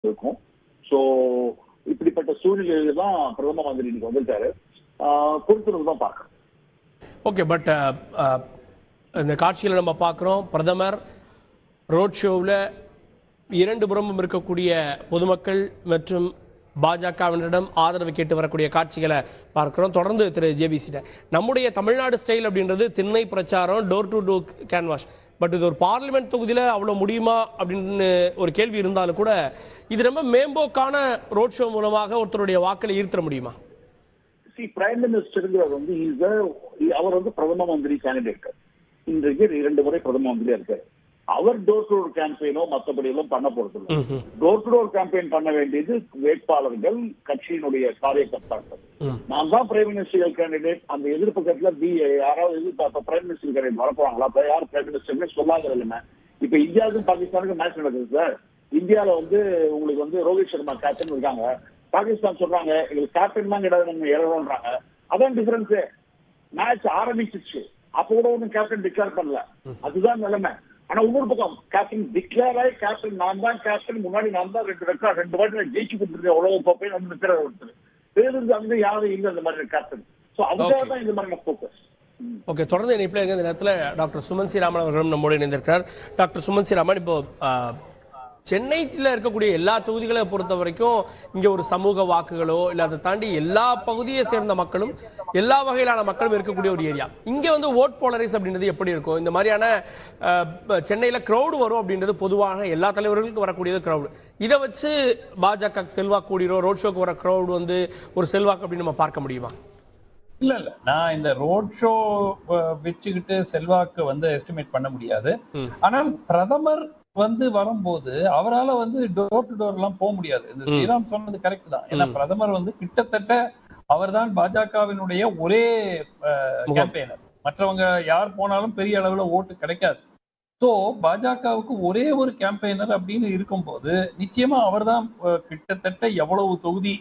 இருக்கும் ஸோ இப்படிப்பட்ட சூழ்நிலையில தான் பிரதம மந்திரி இன்னைக்கு வந்திருக்காரு பொறுத்திருந்து தான் பார்க்கணும் ஓகே பட் இந்த காட்சியில் நம்ம பார்க்குறோம் பிரதமர் ரோட் ஷோவில் இரண்டு புறமும் இருக்கக்கூடிய பொதுமக்கள் மற்றும் பாஜகவினரிடம் ஆதரவு கேட்டு வரக்கூடிய காட்சிகளை பார்க்கிறோம் தொடர்ந்து திரு ஜேபிசிட்ட நம்முடைய தமிழ்நாடு ஸ்டைல் அப்படின்றது திண்ணை பிரச்சாரம் door to door canvass but இது ஒரு பார்லிமெண்ட் தொகுதியில் அவ்வளோ முடியுமா அப்படின்னு ஒரு கேள்வி இருந்தாலும் கூட இது ரொம்ப மேம்போக்கான ரோட் ஷோ மூலமாக ஒருத்தருடைய வாக்களை ஈர்த்திட முடியுமா சி பிரைம் மினிஸ்டருங்கிறது வந்து இஸ் அவர் வந்து பிரதம மந்திரி கேண்டிடேட் இன்றைக்கு இரண்டு முறை பிரதம மந்திரியா இருக்காரு அவர் டோர் டு டோர் கேம்பெயினோ மற்றபடி எல்லாம் பண்ண போறது டோர் டு டோர் கேம்பெயின் பண்ண வேண்டியது வேட்பாளர்கள் கட்சியினுடைய காரியகர்த்தாக்கள் நான் தான் பிரைம் மினிஸ்டர் கேண்டிடேட் அந்த எதிர்ப்பக்கத்துல பி யாராவது எதிர்பார்த்த பிரைம் மினிஸ்டர் கேண்டிடேட் வரப்போறாங்களா அப்ப யார் பிரைம் மினிஸ்டர் சொல்லாத இல்லைங்க இப்ப இந்தியாவுக்கும் பாகிஸ்தானுக்கும் மேட்ச் நடக்குது சார் இந்தியால வந்து உங்களுக்கு வந்து ரோஹித் சர்மா கேப்டன் இருக்காங்க பாகிஸ்தான் சொல்றாங்க எங்களுக்கு கேப்டன் தான் கிடையாது நம்ம இறங்குறாங்க அதான் டிஃபரன்ஸ் மேட்ச் ஆரம்பிச்சிச்சு அப்ப கூட ஒன்றும் கேப்டன் டிக்ளேர் பண்ணல அதுதான் நிலைமை ஆனா இன்னொரு பக்கம் கேப்டன் டிக்ளேர் ஆகி கேப்டன் நான் தான் கேப்டன் முன்னாடி நான் தான் ரெண்டு ரெக்கா ரெண்டு வாட்டி நான் ஜெயிச்சு கொடுத்துருக்கேன் உலக கோப்பை வந்து நிற்கிற ஒருத்தர் பேருந்து அங்க யாரும் இல்ல இந்த மாதிரி கேப்டன் சோ அதுக்காக தான் இந்த மாதிரி ஃபோக்கஸ் ஓகே தொடர்ந்து இணைப்பில் இருக்க இந்த நேரத்தில் டாக்டர் சுமன் ஸ்ரீராமன் அவர்களும் நம்மோடு இணைந்திருக்கிறார் டாக்டர் சுமன் ஸ்ரீராமன் இப்போ சென்னையில் இருக்கக்கூடிய எல்லா தொகுதிகளை பொறுத்த வரைக்கும் இங்கே ஒரு சமூக வாக்குகளோ இல்லை அதை தாண்டி எல்லா பகுதியை சேர்ந்த மக்களும் எல்லா வகையிலான மக்களும் இருக்கக்கூடிய ஒரு ஏரியா இங்கே வந்து ஓட் போலரைஸ் அப்படின்றது எப்படி இருக்கும் இந்த மாதிரியான சென்னையில் க்ரௌடு வரும் அப்படின்றது பொதுவாக எல்லா தலைவர்களுக்கும் வரக்கூடியது க்ரௌடு இதை வச்சு பாஜக செல்வாக்கு கூடிரோ ரோட் ஷோக்கு வர க்ரௌடு வந்து ஒரு செல்வாக்கு அப்படின்னு நம்ம பார்க்க முடியுமா இல்ல இல்ல நான் இந்த ரோட் ஷோ வச்சுக்கிட்டு செல்வாக்கு வந்து எஸ்டிமேட் பண்ண முடியாது ஆனால் பிரதமர் வந்து வரும்போது அவரால் வந்து டோர் டு டோர் எல்லாம் போக முடியாது இந்த ஸ்ரீராம் சொன்னது கரெக்ட் தான் ஏன்னா பிரதமர் வந்து கிட்டத்தட்ட அவர்தான் பாஜகவினுடைய ஒரே கேம்பெயினர் மற்றவங்க யார் போனாலும் பெரிய அளவுல ஓட்டு கிடைக்காது ஸோ பாஜகவுக்கு ஒரே ஒரு கேம்பெயினர் அப்படின்னு இருக்கும்போது நிச்சயமா அவர்தான் கிட்டத்தட்ட எவ்வளவு தொகுதி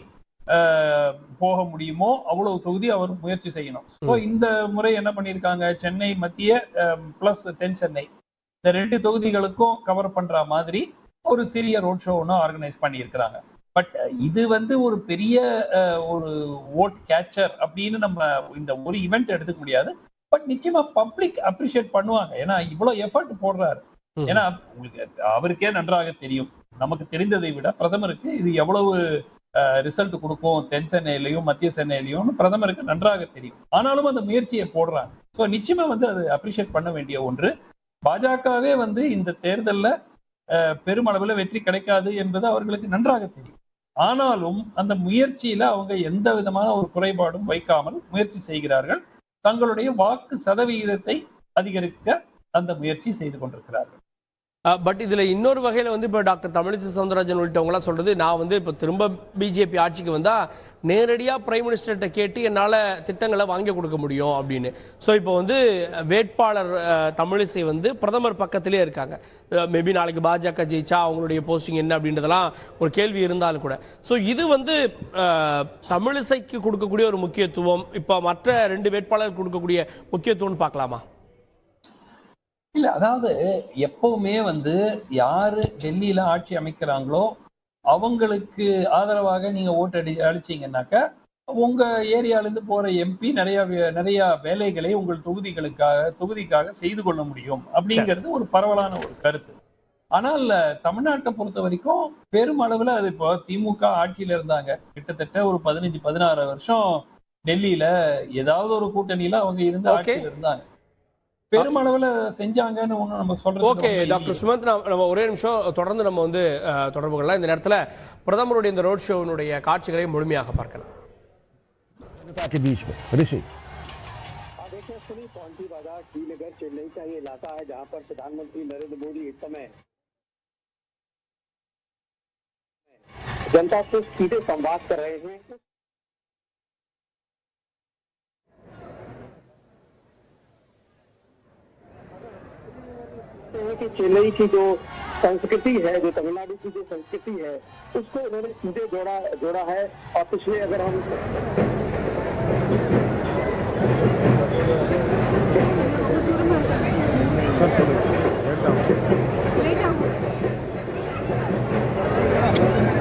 போக முடியுமோ அவ்வளவு தொகுதி அவர் முயற்சி செய்யணும் ஸோ இந்த முறை என்ன பண்ணியிருக்காங்க சென்னை மத்திய பிளஸ் தென் சென்னை இந்த ரெண்டு தொகுதிகளுக்கும் கவர் பண்ற மாதிரி ஒரு சிறிய ரோட் ஷோ ஒன்று ஆர்கனைஸ் பண்ணியிருக்கிறாங்க பட் இது வந்து ஒரு பெரிய ஒரு ஓட் கேச்சர் அப்படின்னு நம்ம இந்த ஒரு இவெண்ட் எடுத்துக்க முடியாது பட் நிச்சயமா பப்ளிக் அப்ரிஷியேட் பண்ணுவாங்க ஏன்னா இவ்வளவு எஃபர்ட் போடுறாரு ஏன்னா உங்களுக்கு அவருக்கே நன்றாக தெரியும் நமக்கு தெரிந்ததை விட பிரதமருக்கு இது எவ்வளவு ரிசல்ட் கொடுக்கும் தென் சென்னையிலையும் மத்திய சென்னையிலையும் பிரதமருக்கு நன்றாக தெரியும் ஆனாலும் அந்த முயற்சியை போடுறாங்க ஸோ நிச்சயமா வந்து அது அப்ரிஷியேட் பண்ண வேண்டிய ஒன்று பாஜகவே வந்து இந்த தேர்தலில் பெருமளவில் வெற்றி கிடைக்காது என்பது அவர்களுக்கு நன்றாக தெரியும் ஆனாலும் அந்த முயற்சியில அவங்க எந்த விதமான ஒரு குறைபாடும் வைக்காமல் முயற்சி செய்கிறார்கள் தங்களுடைய வாக்கு சதவிகிதத்தை அதிகரிக்க அந்த முயற்சி செய்து கொண்டிருக்கிறார்கள் பட் இதுல இன்னொரு வகையில வந்து இப்போ டாக்டர் தமிழிசை சவுந்தரராஜன் உள்ளிட்டவங்களாம் சொல்றது நான் வந்து இப்போ திரும்ப பிஜேபி ஆட்சிக்கு வந்தா நேரடியா பிரைம் மினிஸ்டர்கிட்ட கேட்டு என்னால் திட்டங்களை வாங்கி கொடுக்க முடியும் அப்படின்னு ஸோ இப்போ வந்து வேட்பாளர் தமிழிசை வந்து பிரதமர் பக்கத்திலே இருக்காங்க மேபி நாளைக்கு பாஜக ஜெயிச்சா அவங்களுடைய போஸ்டிங் என்ன அப்படின்றதெல்லாம் ஒரு கேள்வி இருந்தாலும் கூட ஸோ இது வந்து தமிழிசைக்கு கொடுக்கக்கூடிய ஒரு முக்கியத்துவம் இப்போ மற்ற ரெண்டு வேட்பாளர் கொடுக்கக்கூடிய முக்கியத்துவம்னு பார்க்கலாமா இல்ல அதாவது எப்பவுமே வந்து யாரு டெல்லியில ஆட்சி அமைக்கிறாங்களோ அவங்களுக்கு ஆதரவாக நீங்க ஓட்டு அடி அடிச்சீங்கன்னாக்கா உங்க ஏரியால இருந்து போற எம்பி நிறைய நிறைய வேலைகளை உங்கள் தொகுதிகளுக்காக தொகுதிக்காக செய்து கொள்ள முடியும் அப்படிங்கிறது ஒரு பரவலான ஒரு கருத்து ஆனால் தமிழ்நாட்டை பொறுத்த வரைக்கும் பெருமளவுல அது இப்போ திமுக ஆட்சியில இருந்தாங்க கிட்டத்தட்ட ஒரு பதினஞ்சு பதினாறு வருஷம் டெல்லியில ஏதாவது ஒரு கூட்டணியில அவங்க இருந்து ஆட்சியில இருந்தாங்க பெருமளவுல செஞ்சாங்கன்னு ஒண்ணு நம்ம சொல்றது ஓகே டாக்டர் சுமந்த் நம்ம ஒரே நிமிஷம் தொடர்ந்து நம்ம வந்து தொடர்பு கொள்ளலாம் இந்த நேரத்தில் பிரதமருடைய இந்த ரோட் ஷோனுடைய காட்சிகளை முழுமையாக பார்க்கலாம் के बीच में ऋषि देखिए सुनी पौंटी बाजार टी नगर चेन्नई का ये इलाका है जहां पर प्रधानमंत्री नरेंद्र मोदी इस समय जनता से सीधे संवाद कर रहे हैं कि चेन्नई की जो संस्कृति है जो तमिलनाडु की जो संस्कृति है उसको उन्होंने सीधे जोड़ा जोड़ा है और पिछले अगर हम Let down.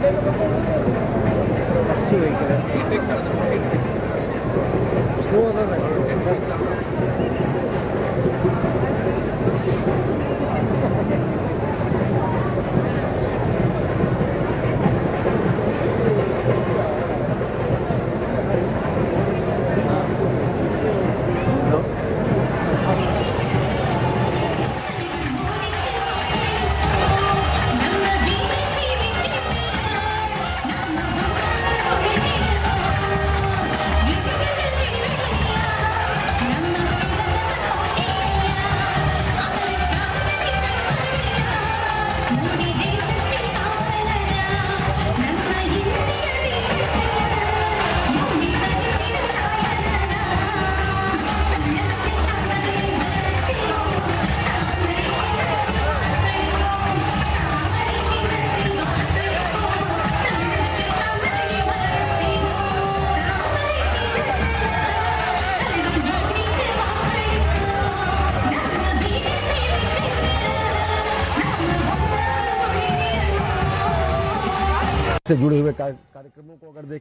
से जुड़े हुए कार्य- कार्यक्रमों को अगर देख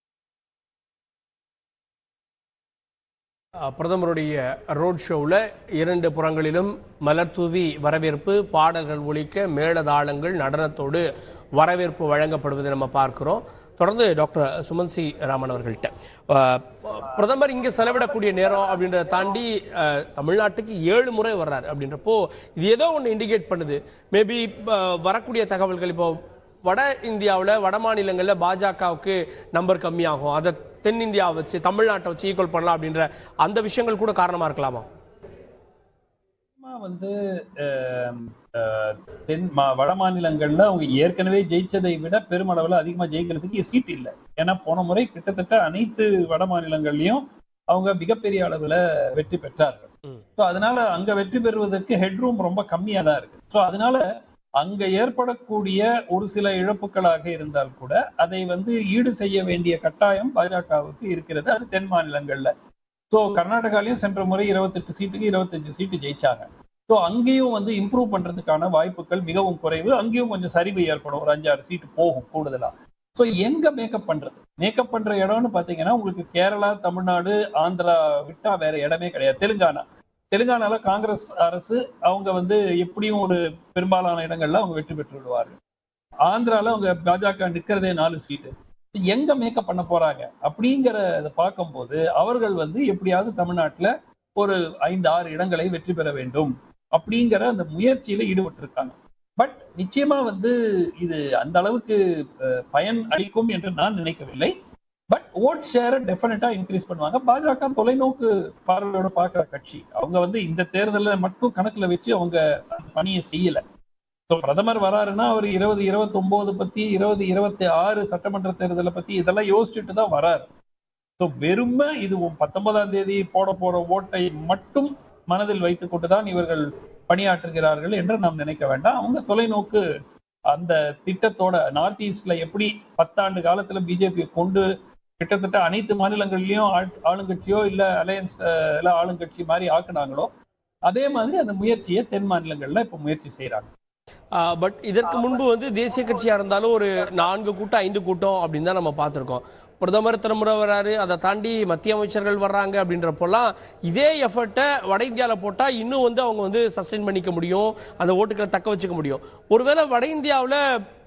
அஹ், பிரதமருடைய ரோட் ஷோவில் இரண்டு புறங்களிலும் மலர் தூவி வரவேற்பு பாடல்கள் ஒலிக்க மேளதாளங்கள் நடனத்தோடு வரவேற்பு வழங்கப்படுவதை நம்ம பார்க்கிறோம் தொடர்ந்து டாக்டர் சுமன் சி ராமன் அவர்கள்ட்ட அஹ், பிரதமர் இங்கே செலவிடக்கூடிய நேரம் அப்படின்றத தாண்டி அஹ், தமிழ்நாட்டுக்கு ஏழு முறை வர்றாரு அப்படின்றப்போ இது ஏதோ ஒன்று இண்டிகேட் பண்ணுது மேபி வரக்கூடிய தகவல்கள் இப்போ வட இந்தியாவில் வட மாநிலங்களில் பாஜகவுக்கு நம்பர் கம்மியாகும் அதை தென்னிந்தியாவை வச்சு தமிழ்நாட்டை வச்சு ஈக்குவல் பண்ணலாம் அப்படின்ற அந்த விஷயங்கள் கூட காரணமா இருக்கலாமா நிச்சயமா வந்து அஹ், அஹ், தென் மா- வட மாநிலங்கள்ல அவங்க ஏற்கனவே ஜெயிச்சதை விட பெருமளவுல அதிகமா ஜெயிக்கிறதுக்கு சீட் இல்லை ஏன்னா போன முறை கிட்டத்தட்ட அனைத்து வட மாநிலங்கள்லயும் அவங்க மிகப்பெரிய அளவுல வெற்றி பெற்றார்கள் ம். ஸோ அதனால அங்க வெற்றி பெறுவதற்கு ஹெட்ரூம் ரொம்ப கம்மியா தான் இருக்கு ஸோ அதனால அங்க ஏற்படக்கூடிய ஒரு சில இழப்புகளாக இருந்தால் கூட அதை வந்து ஈடு செய்ய வேண்டிய கட்டாயம் பாஜகவுக்கு இருக்கிறது அது தென் மாநிலங்கள்ல ஸோ கர்நாடகாலையும் சென்ற முறை இருபத்தெட்டு சீட்டுக்கு இருபத்தஞ்சு சீட்டு ஜெயிச்சாங்க ஸோ அங்கேயும் வந்து இம்ப்ரூவ் பண்றதுக்கான வாய்ப்புகள் மிகவும் குறைவு அங்கேயும் கொஞ்சம் சரிவு ஏற்படும் ஒரு அஞ்சாறு சீட்டு போகும் கூடுதலா ஸோ எங்க மேக்கப் பண்றது மேக்கப் பண்ற இடம்னு பாத்தீங்கன்னா உங்களுக்கு கேரளா தமிழ்நாடு ஆந்திரா விட்டா வேற இடமே கிடையாது தெலுங்கானா தெலுங்கானால காங்கிரஸ் அரசு அவங்க வந்து எப்படியும் ஒரு பெரும்பாலான இடங்கள்ல அவங்க வெற்றி பெற்று விடுவார்கள் ஆந்திரால அவங்க பாஜக நிக்கிறதே நாலு சீட்டு எங்க மேக்கப் பண்ண போறாங்க அப்படிங்கிறத பார்க்கும்போது அவர்கள் வந்து எப்படியாவது தமிழ்நாட்டுல ஒரு ஐந்து ஆறு இடங்களை வெற்றி பெற வேண்டும் அப்படிங்கிற அந்த முயற்சியில ஈடுபட்டிருக்காங்க பட் நிச்சயமா வந்து இது அந்த அளவுக்கு அஹ், பயன் அளிக்கும் என்று நான் நினைக்கவில்லை பட் ஓட் ஷேரை டெஃபினட்டா இன்க்ரீஸ் பண்ணுவாங்க பாஜக தொலைநோக்கு பார்வையோட பார்க்குற கட்சி அவங்க வந்து இந்த தேர்தலில் மட்டும் கணக்குல வச்சு அவங்க அந்த பணியை செய்யல ஸோ பிரதமர் வராருன்னா அவர் இருபது இருபத்தி ஒன்பது பத்தி இருபது இருபத்தி ஆறு சட்டமன்ற தேர்தலை பத்தி இதெல்லாம் யோசிச்சுட்டு தான் வராரு ஸோ வெறுமை இது பத்தொன்பதாம் தேதி போட போற ஓட்டை மட்டும் மனதில் வைத்துக் கொண்டுதான் இவர்கள் பணியாற்றுகிறார்கள் என்று நாம் நினைக்க வேண்டாம் அவங்க தொலைநோக்கு அந்த திட்டத்தோட நார்த் ஈஸ்ட்ல எப்படி பத்தாண்டு காலத்துல பிஜேபி கொண்டு கிட்டத்தட்ட அனைத்து மாநிலங்கள்லயும் ஆட்- ஆளுங்கட்சியோ இல்ல அலையன்ஸ் இல்ல ஆளுங்கட்சி மாதிரி ஆக்குனாங்களோ அதே மாதிரி அந்த முயற்சியை தென் மாநிலங்கள்ல இப்ப முயற்சி செய்யறாங்க பட் இதற்கு முன்பு வந்து தேசிய கட்சியா இருந்தாலும் ஒரு நான்கு கூட்டம் ஐந்து கூட்டம் அப்படின்னு தான் நம்ம பார்த்திருக்கோம் பிரதமர் திருமுறை வராரு அதை தாண்டி மத்திய அமைச்சர்கள் வர்றாங்க அப்படின்றப்போலாம் இதே எஃபர்ட்டை வட இந்தியாவில் போட்டால் இன்னும் வந்து அவங்க வந்து சஸ்டெயின் பண்ணிக்க முடியும் அந்த ஓட்டுகளை தக்க வச்சுக்க முடியும் ஒருவேளை வட இந்தியாவில்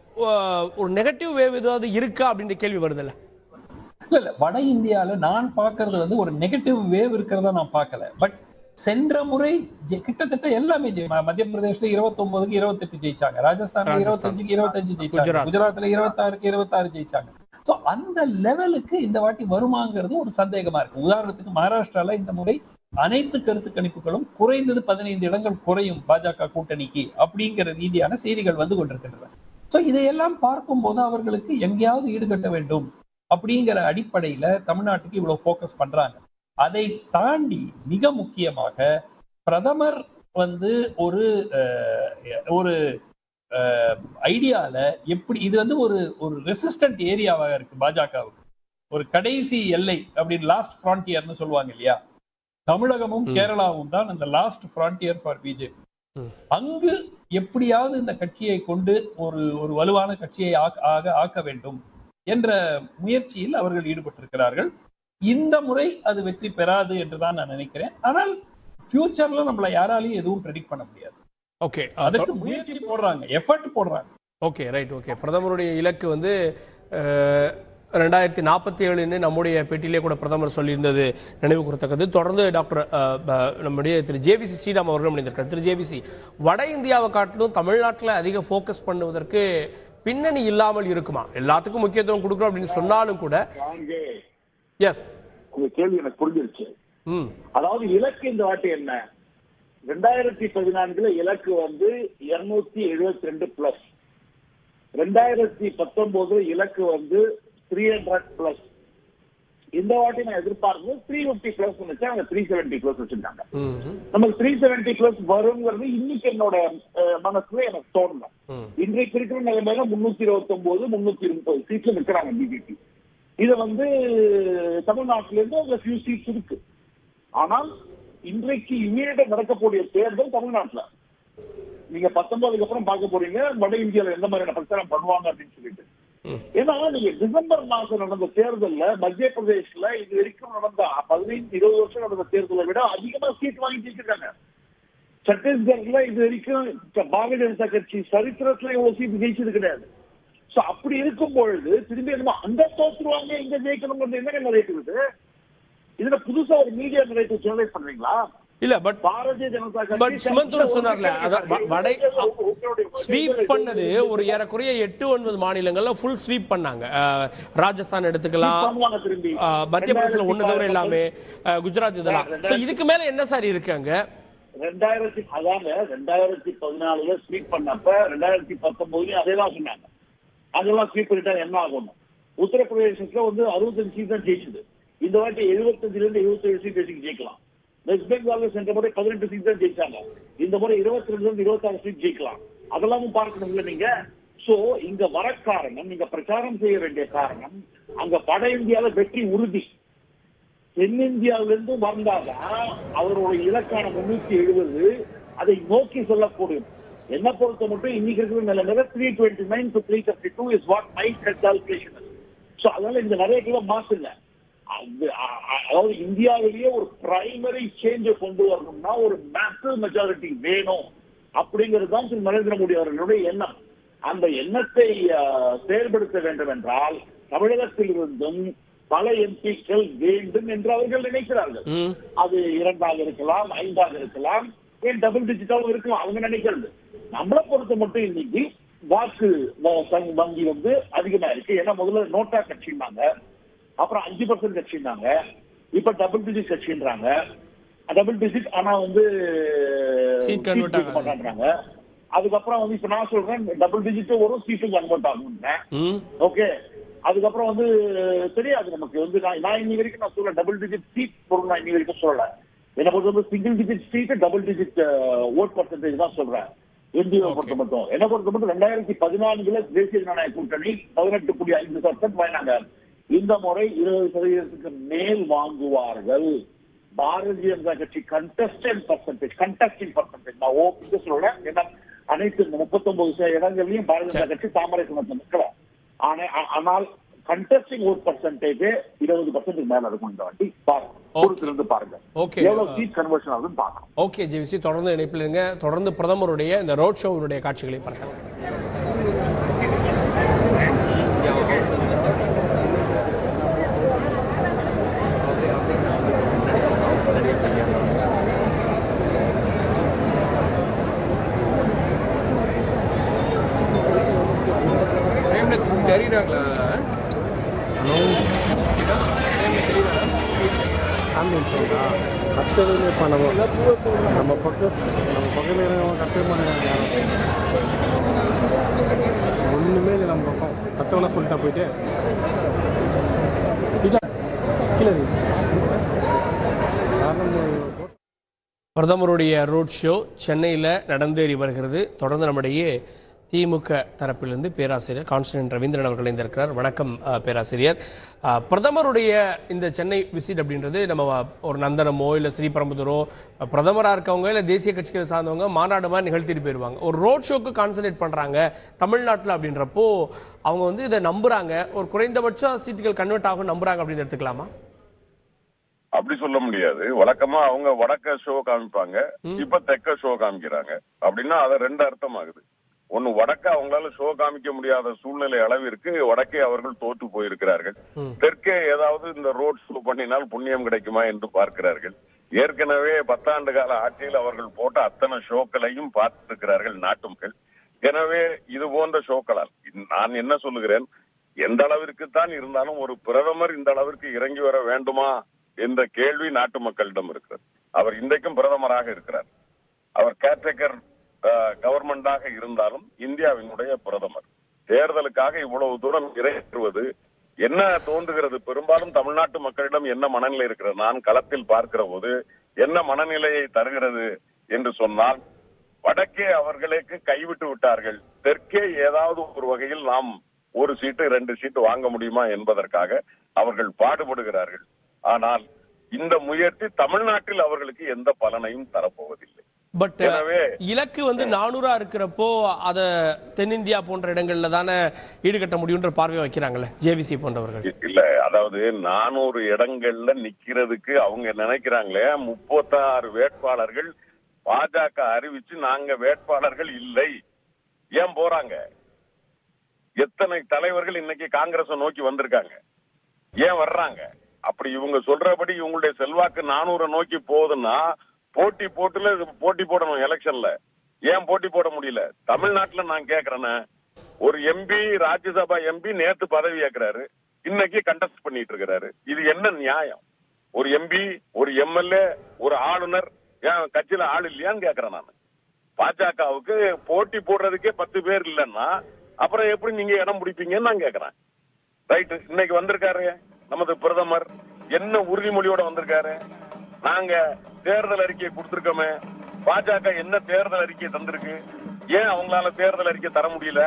ஒரு நெகட்டிவ் வேவ் ஏதாவது இருக்கா அப்படின்ற கேள்வி வருதுல்ல இல்ல இல்ல வட இந்தியால நான் பார்க்கிறது வந்து ஒரு நெகட்டிவ் வேவ் இருக்கிறதா நான் பார்க்கல பட் சென்ற முறை ஜெ- கிட்டத்தட்ட எல்லாமே ஜெயி- ம- மத்திய பிரதேஷ்ல இருபத்தி ஒன்பதுக்கு இருபத்தெட்டு ஜெயிச்சாங்க ராஜஸ்தான்ல ராஜஸ்தான். இருபத்தஞ்சுக்கு இருபத்தஞ்சு ஜெயிச்சாங்க குஜராத். குஜராத்ல இருபத்தாறுக்கு இருபத்தாறு ஜெயிச்சாங்க சோ அந்த லெவலுக்கு இந்த வாட்டி வருமாங்கிறது ஒரு சந்தேகமா இருக்கு உதாரணத்துக்கு மகாராஷ்டிரால இந்த முறை அனைத்து கருத்து கணிப்புகளும் குறைந்தது பதினைந்து இடங்கள் குறையும் பாஜக கூட்டணிக்கு அப்படிங்கிற ரீதியான செய்திகள் வந்து கொண்டிருக்கின்றன சோ இதையெல்லாம் பார்க்கும்போது அவர்களுக்கு எங்கேயாவது ஈடுகட்ட வேண்டும் அப்படிங்கிற அடிப்படையில தமிழ்நாட்டுக்கு இவ்வளவு ஃபோக்கஸ் பண்றாங்க அதை தாண்டி மிக முக்கியமாக பிரதமர் வந்து ஒரு அஹ், ஒரு ஐடியால எப்படி இது வந்து ஒரு ஒரு ரெசிஸ்டன்ட் ஏரியாவாக இருக்கு பாஜகவுக்கு ஒரு கடைசி எல்லை அப்படின்னு லாஸ்ட் ஃப்ரான்டியர்னு சொல்லுவாங்க இல்லையா தமிழகமும் ம். கேரளாவும் தான் அந்த லாஸ்ட் ஃப்ரான்டியர் ஃபார் பிஜேபி அங்கு எப்படியாவது இந்த கட்சியை கொண்டு ஒரு ஒரு வலுவான கட்சியை ஆக்க- ஆக ஆக்க வேண்டும் என்ற முயற்சியில் அவர்கள் ஈடுபட்டிருக்கிறார்கள் இந்த முறை அது வெற்றி பெறாது என்றுதான் நான் நினைக்கிறேன் ஆனால் ஃபியூச்சர்ல நம்மள யாராலையும் எதுவும் ப்ரெடிக்ட் பண்ண முடியாது ஓகே அதுக்கு முயற்சி போடுறாங்க எஃபர்ட் போடுறாங்க ஓகே ரைட் ஓகே பிரதமருடைய இலக்கு வந்து அஹ், ரெண்டாயிரத்தி நாற்பத்தி ஏழுன்னு நம்முடைய பேட்டியிலே கூட பிரதமர் சொல்லியிருந்தது நினைவு கூறத்தக்கது தொடர்ந்து டாக்டர் அஹ், ப- நம்முடைய திரு ஜேவிசி ஸ்ரீராம் அவர்களும் இணைந்திருக்கார் திரு ஜேவிசி வட இந்தியாவை காட்டிலும் தமிழ்நாட்டில் அதிக ஃபோக்கஸ் பண்ணுவதற்கு பின்னணி இல்லாமல் இருக்குமா எல்லாத்துக்கும் முக்கியத்துவம் கொடுக்குறோம் அப்படின்னு சொன்னாலும் கூட வாங்க எஸ் உங்க கேள்வி எனக்கு புரிஞ்சிருச்சு ம் அதாவது இலக்கு இந்த வாட்டி என்ன ரெண்டாயிரத்தி பதினான்குல இலக்கு வந்து இருநூத்தி எழுபத்தி ரெண்டு பிளஸ் ரெண்டாயிரத்தி பத்தொன்பதுல இலக்கு வந்து த்ரீ ஹண்ட்ரட் பிளஸ் இந்த வாட்டி நான் எதிர்பார்க்கிறது த்ரீ பிப்டி பிளஸ் வச்சா அவங்க த்ரீ செவன்டி பிளஸ் வச்சிருக்காங்க ம் நமக்கு த்ரீ செவன்டி பிளஸ் வருங்கிறது இன்னைக்கு என்னோட அஹ், மனசுல எனக்கு தோணல ம். இன்றைக்கு இருக்கிற நிலைமையில முன்னூத்தி இருபத்தி ஒன்பது முன்னூத்தி முப்பது சீட்ல நிக்கிறாங்க பிஜேபி இது வந்து தமிழ்நாட்டில இருந்து அதுல ஃபியூ சீட்ஸ் இருக்கு ஆனால் இன்றைக்கு இமீடியட்டா நடக்கக்கூடிய தேர்தல் தமிழ்நாட்டுல நீங்க பத்தொன்பதுக்கு அப்புறம் பார்க்க போறீங்க வட இந்தியால எந்த மாதிரியான பிரச்சாரம் பண்ணுவாங்க அப்படின்னு சொல்லிட்டு ஏன்னா நீங்க டிசம்பர் மாசம் நடந்த தேர்தல்ல மத்திய பிரதேஷ்ல இது வரைக்கும் நடந்த பதினைந்து இருபது வருஷம் நடந்த தேர்தலை விட அதிகமா சீட் வாங்கி ஜெயிச்சிருக்காங்க சத்தீஸ்கர்ல இது வரைக்கும் பாரதிய ஜனதா கட்சி சரித்திரத்துல இவ்வளவு சீட் ஜெயிச்சது கிடையாது சோ அப்படி இருக்கும் பொழுது திரும்பி என்னமோ அங்க தோத்துருவாங்க இங்க ஜெயிக்கணுங்கிறது என்ன நிறைவேற்றுது இதுல புதுசா ஒரு மீடியா நிறைவேற்று ஜெனரேட் பண்றீங்களா இல்ல பட் பாரதிய ஜனதா கட்சி But சுமந்தூர் சொன்னார்ல, அத- வ- வடை- ஸ்வீப் பண்ணது ஒரு ஏறக்குறைய எட்டு ஒன்பது மாநிலங்கள்ல ஃபுல் ஸ்வீப் பண்ணாங்க அஹ், ராஜஸ்தான் எடுத்துக்கலாம் பண்ணுவாங்க திரும்பி அஹ், மத்திய பிரதேசல ஒண்ணு தவிர எல்லாமே அஹ், குஜராத் இதெல்லாம் சோ இதுக்கு மேல என்ன சார் இருக்கு அங்க ரெண்டாயிரத்தி அதாங்க ரெண்டாயிரத்தி பதினாலுல ஸ்வீப் பண்ணப்ப ரெண்டாயிரத்தி பத்தொன்பதுலயும் அதே தான் சொன்னாங்க அதெல்லாம் ஸ்வீப் பண்ணிட்டா என்ன ஆகும் உத்தரப்பிரதேசத்துல வந்து அறுபத்தஞ்சு சீட் தான் ஜெயிச்சது இந்த வாட்டி எழுபத்தஞ்சுல இருந்து எழுபத்தேழு சீட் வரைக்கும் ஜெயிக்கலாம் வெஸ்ட் பெங்கால்ல சென்ற முறை பதினெட்டு சீட் தான் ஜெயிச்சாங்க இந்த முறை இருபத்தி ரெண்டுல இருந்து இருபத்தாறு சீட் ஜெயிக்கலாம் அதெல்லாமும் பார்க்கணும்ல நீங்க சோ இங்க வர காரணம் நீங்க பிரச்சாரம் செய்ய வேண்டிய காரணம் அங்க வட இந்தியால வெற்றி உறுதி தென்னிந்தியாவிலிருந்து வந்தாதான் அவருடைய இலக்கான முன்னூத்தி எழுபது அதை நோக்கி சொல்லக்கூடும் என்ன பொறுத்த மட்டும் இன்னைக்கு இருக்கிற நிலைமையில three twenty nine to three thirty two is what my calculation so அதனால இந்த நிறைய கிலோ மாசுங்க அது, அ- அ- அதாவது இந்தியாவிலேயே ஒரு பிரைமரி சேஞ்சை கொண்டு வரணும்னா ஒரு மேசிவ் மெஜாரிட்டி வேணும் அப்படிங்கிறது தான் திரு நரேந்திர மோடி அவர்களுடைய எண்ணம் அந்த எண்ணத்தை அஹ், செயல்படுத்த வேண்டும் என்றால் தமிழகத்தில் இருந்தும் பல எம்பிக்கள் வேண்டும் என்று அவர்கள் நினைக்கிறார்கள் ம் அது இரண்டாக இருக்கலாம் ஐந்தாக இருக்கலாம் ஏன் டபுள் டிஜிட்டாவும் இருக்கலாம் அவங்க நினைக்கிறது நம்மளை பொறுத்த மட்டும் இன்னைக்கு வாக்கு வ- சங்- வங்கி வந்து அதிகமா இருக்கு ஏன்னா முதல்ல நோட்டா கட்சின்னாங்க அப்புறம் அஞ்சு பர்சன்ட் கட்சின்னாங்க இப்ப டபுள் டிஜிட் கட்சின்றாங்க டபுள் டிஜிட் ஆனா வந்து Seat convert ஜெயிக்க ஆகாது. மாட்டேன்றாங்க அதுக்கப்புறம் வந்து இப்ப நான் சொல்றேன் டபுள் டிஜிட் வரும் சீட்டும் கன்வெர்ட் ஆகும்ன்றேன் ம் ஓகே அதுக்கப்புறம் வந்து தெரியாது நமக்கு வந்து நான் நான் இன்னி வரைக்கும் நான் சொல்ல டபுள் டிஜிட் சீட் பொருள் நான் இன்னி வரைக்கும் சொல்லல என்ன பொறுத்த வந்து single digit seat double digit vote percentage தான் சொல்றேன் என்டிஓ பொறுத்த மட்டும் என்ன பொறுத்த மட்டும் ரெண்டாயிரத்தி பதினான்குல தேசிய ஜனநாயக கூட்டணி பதினெட்டு புள்ளி ஐந்து பர்சன்ட் வாங்கினாங்க இந்த முறை இருபது சதவீதத்துக்கு மேல் வாங்குவார்கள் பாரதிய ஜனதா கட்சி கண்டஸ்டன்ட் பர்சன்டேஜ் கண்டஸ்டிங் பர்சன்டேஜ் நான் ஓபிக்கு சொல்றேன் ஏன்னா அனைத்து முப்பத்தொன்பது இடங்கள்லயும் பாரதிய ஜனதா கட்சி தாமரை சின்னத்தை நிற்கலாம் ஆனா ஆ- ஆனால் கண்டஸ்டிங் ஓட் பர்சன்டேஜ் இருபது பர்சன்ட் மேல இருக்கும் இந்த வாட்டி பாருங்க பொறுத்திருந்து பாருங்க Okay. எவ்வளவு சீட் கன்வர்ஷன் ஆகுதுன்னு பார்க்கணும் ஓகே ஜிவிசி தொடர்ந்து இணைப்பில் இருங்க தொடர்ந்து பிரதமருடைய இந்த ரோட் ஷோவுடைய காட்சிகளை பார்க்கலாம் காமிச்சா கத்தவே இப்போ நம்ம நம்ம பக்கம் நம்ம பக்கத்தில் இருக்கிறவங்க கத்தவே மாட்டாங்க ஒன்றுமே இல்லை நம்ம பக்கம் கத்தவெல்லாம் சொல்லிட்டா போயிட்டு கீழே கீழே இருக்கு. காரணம் பிரதமருடைய ரோட் ஷோ சென்னையில் நடந்தேறி வருகிறது தொடர்ந்து நம்மிடையே திமுக தரப்பிலிருந்து பேராசிரியர் கான்ஸ்டன்ட் ரவீந்திரன் அவர்கள் இணைந்திருக்கிறார் வணக்கம் அஹ், பேராசிரியர் அஹ், பிரதமருடைய இந்த சென்னை விசிட் அப்படின்றது நம்ம ஒரு நந்தனமோ இல்லை ஸ்ரீபெரும்புதூரோ பிரதமராக இருக்கவங்க இல்லை தேசிய கட்சிகளை சார்ந்தவங்க மாநாடு மாதிரி நிகழ்த்திட்டு போயிடுவாங்க ஒரு ரோட் ஷோக்கு கான்சன்ட்ரேட் பண்ணுறாங்க தமிழ்நாட்டில் அப்படின்றப்போ அவங்க வந்து இதை நம்புறாங்க ஒரு குறைந்தபட்ச சீட்டுகள் கன்வெர்ட் ஆகும் நம்புறாங்க அப்படின்னு எடுத்துக்கலாமா அப்படி சொல்ல முடியாது வழக்கமா அவங்க வடக்க ஷோ காமிப்பாங்க இப்ப தெற்க ஷோ காமிக்கிறாங்க அப்படின்னா அது ரெண்டு அர்த்தம் ஆகுது ஒன்னு வடக்க அவங்களால ஷோ காமிக்க முடியாத சூழ்நிலை அளவிற்கு வடக்கே அவர்கள் தோற்று போயிருக்கிறார்கள் தெற்கே ஏதாவது இந்த ரோட் ஷோ பண்ணினால் புண்ணியம் கிடைக்குமா என்று பார்க்கிறார்கள் ஏற்கனவே பத்தாண்டு கால ஆட்சியில் அவர்கள் போட்ட அத்தனை ஷோக்களையும் பார்த்திருக்கிறார்கள் நாட்டு மக்கள் எனவே இது போன்ற ஷோக்களால் நான் என்ன சொல்லுகிறேன் எந்த அளவிற்கு தான் இருந்தாலும் ஒரு பிரதமர் இந்த அளவிற்கு இறங்கி வர வேண்டுமா என்ற கேள்வி நாட்டு மக்களிடம் இருக்கிறது அவர் இன்றைக்கும் பிரதமராக இருக்கிறார் அவர் கேர்டேக்கர் கவர்மெண்டாக இருந்தாலும் இந்தியாவினுடைய பிரதமர் தேர்தலுக்காக இவ்வளவு தூரம் இறைத்துவது என்ன தோன்றுகிறது பெரும்பாலும் தமிழ்நாட்டு மக்களிடம் என்ன மனநிலை இருக்கிறது நான் களத்தில் பார்க்கிற போது என்ன மனநிலையை தருகிறது என்று சொன்னால் வடக்கே அவர்களுக்கு கைவிட்டு விட்டார்கள் தெற்கே ஏதாவது ஒரு வகையில் நாம் ஒரு சீட்டு ரெண்டு சீட்டு வாங்க முடியுமா என்பதற்காக அவர்கள் பாடுபடுகிறார்கள் ஆனால் இந்த முயற்சி தமிழ்நாட்டில் அவர்களுக்கு எந்த பலனையும் தரப்போவதில்லை பட் எனவே இலக்கு வந்து நானூறா இருக்கிறப்போ அத தென்னிந்தியா போன்ற இடங்கள்ல தானே ஈடுகட்ட முடியுன்ற பார்வை வைக்கிறாங்கல்ல ஜேவிசி போன்றவர்கள் இல்ல அதாவது நானூறு இடங்கள்ல நிக்கிறதுக்கு அவங்க நினைக்கிறாங்களே முப்பத்தாறு வேட்பாளர்கள் பாஜக அறிவிச்சு நாங்க வேட்பாளர்கள் இல்லை ஏன் போறாங்க எத்தனை தலைவர்கள் இன்னைக்கு காங்கிரஸ் நோக்கி வந்திருக்காங்க ஏன் வர்றாங்க அப்படி இவங்க சொல்றபடி இவங்களுடைய செல்வாக்கு நானூறு நோக்கி போகுதுன்னா போட்டி போட்டுல இது போட்டி போடணும் எலெக்ஷன்ல ஏன் போட்டி போட முடியல தமிழ்நாட்டுல நான் கேக்குறேன்னு ஒரு எம்பி ராஜ்யசபா எம்பி நேத்து பதவி ஏற்கிறாரு இன்னைக்கு கண்டஸ்ட் பண்ணிட்டு இருக்கிறாரு இது என்ன நியாயம் ஒரு எம்பி ஒரு எம்எல்ஏ ஒரு ஆளுநர் ஏன் கட்சியில ஆள் இல்லையான்னு கேக்குறேன் நான் பாஜகவுக்கு போட்டி போடுறதுக்கே பத்து பேர் இல்லைன்னா அப்புறம் எப்படி நீங்க இடம் பிடிப்பீங்கன்னு நான் கேக்குறேன் ரைட் இன்னைக்கு வந்திருக்காரு நமது பிரதமர் என்ன உறுதிமொழியோட வந்திருக்காரு நாங்க தேர்தல் அறிக்கையை கொடுத்திருக்கோமே பாஜக என்ன தேர்தல் அறிக்கையை தந்திருக்கு ஏன் அவங்களால தேர்தல் அறிக்கை தர முடியல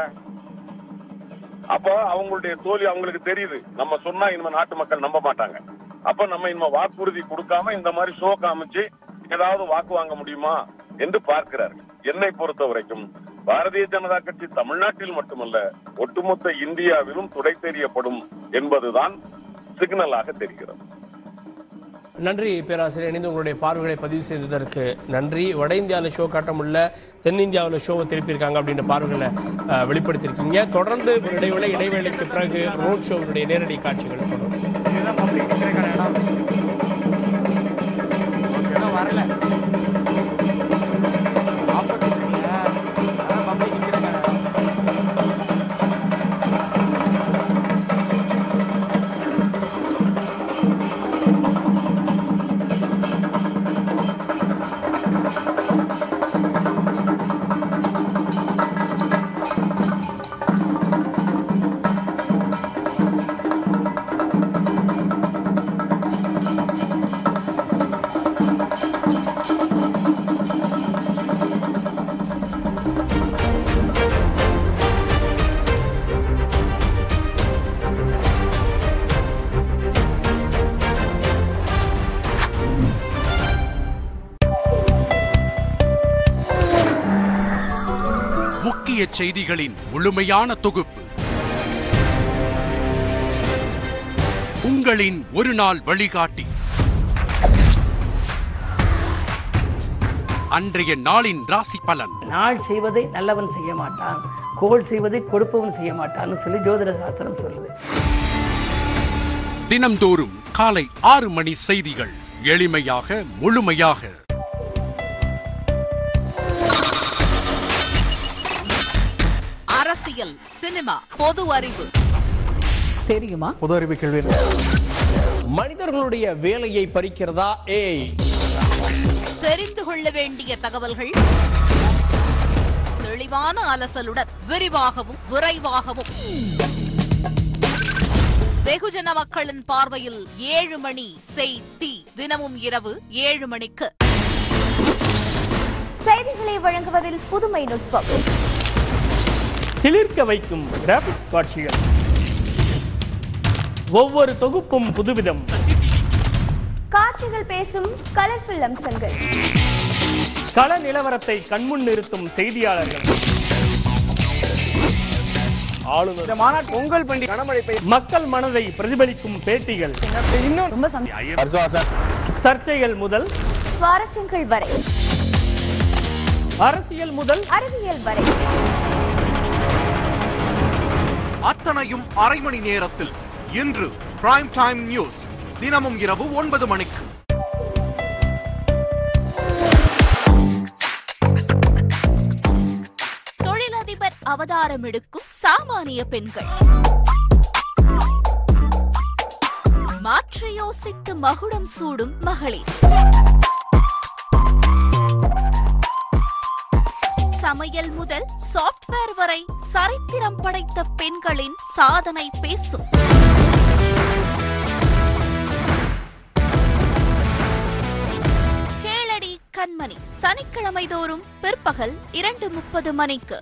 அப்போ அவங்களுடைய தோல்வி அவங்களுக்கு தெரியுது நம்ம சொன்னா இனிமே நாட்டு மக்கள் நம்ப மாட்டாங்க அப்ப நம்ம இனிமே வாக்குறுதி கொடுக்காம இந்த மாதிரி ஷோ காமிச்சு ஏதாவது வாக்கு வாங்க முடியுமா என்று பார்க்கிறார்கள் என்னை பொறுத்த வரைக்கும் பாரதிய ஜனதா கட்சி தமிழ்நாட்டில் மட்டுமல்ல ஒட்டுமொத்த இந்தியாவிலும் துடை தெரியப்படும் என்பதுதான் சிக்னலாக தெரிகிறது நன்றி பேராசிரியர் இணைந்து உங்களுடைய பார்வைகளை பதிவு செய்ததற்கு நன்றி வட இந்தியாவில் ஷோ காட்ட முடியல தென்னிந்தியாவில் ஷோவை திருப்பியிருக்காங்க அப்படின்ற பார்வைகளை அஹ், வெளிப்படுத்தியிருக்கீங்க தொடர்ந்து ஒரு இடைவேளை இடைவேளைக்கு பிறகு ரோட் ஷோவுடைய நேரடி காட்சிகள் தொடரும் முக்கிய செய்திகளின் முழுமையான தொகுப்பு உங்களின் ஒரு நாள் வழிகாட்டி அன்றைய நாளின் ராசி பலன் நாள் செய்வதை நல்லவன் செய்ய மாட்டான் கோல் செய்வதை கொடுப்பவன் செய்ய மாட்டான்னு சொல்லி ஜோதிட சாஸ்திரம் சொல்லுது தினம்தோறும் காலை ஆறு மணி செய்திகள் எளிமையாக முழுமையாக அரசியல் சினிமா பொது அறிவு தெரியுமா பொது அறிவு கேள்வி மனிதர்களுடைய வேலையை பறிக்கிறதா ஏஐ தெரிந்து கொள்ள வேண்டிய தகவல்கள் தெளிவான அலசலுடன் விரிவாகவும் விரைவாகவும் வெகுஜன மக்களின் பார்வையில் ஏழு மணி செய்தி தினமும் இரவு ஏழு மணிக்கு செய்திகளை வழங்குவதில் புதுமை நுட்பம் சிலிர்க்க வைக்கும் கிராபிக்ஸ் காட்சிகள் ஒவ்வொரு தொகுப்பும் புதுவிதம் காட்சிகள் பேசும் கலர்ஃபுல் அம்சங்கள் கள நிலவரத்தை கண்முன் நிறுத்தும் செய்தியாளர்கள் ஆளுநர் மாநாட்டு பொங்கல் பண்டிகை கனமழை மக்கள் மனதை பிரதிபலிக்கும் பேட்டிகள் இன்னும் ரொம்ப சர்ச்சைகள் முதல் சுவாரஸ்யங்கள் வரை அரசியல் முதல் அறிவியல் வரை அத்தனையும் அரை மணி நேரத்தில் இன்று பிரைம் டைம் நியூஸ் தினமும் இரவு ஒன்பது மணிக்கு தொழிலதிபர் அவதாரம் எடுக்கும் சாமானிய பெண்கள் மாற்றி யோசித்து மகுடம் சூடும் மகளிர் சமையல் முதல் சாஃப்ட்வேர் வரை சரித்திரம் படைத்த பெண்களின் சாதனை பேசும் கேளடி கண்மணி சனிக்கிழமை தோறும் பிற்பகல் இரண்டு முப்பது மணிக்கு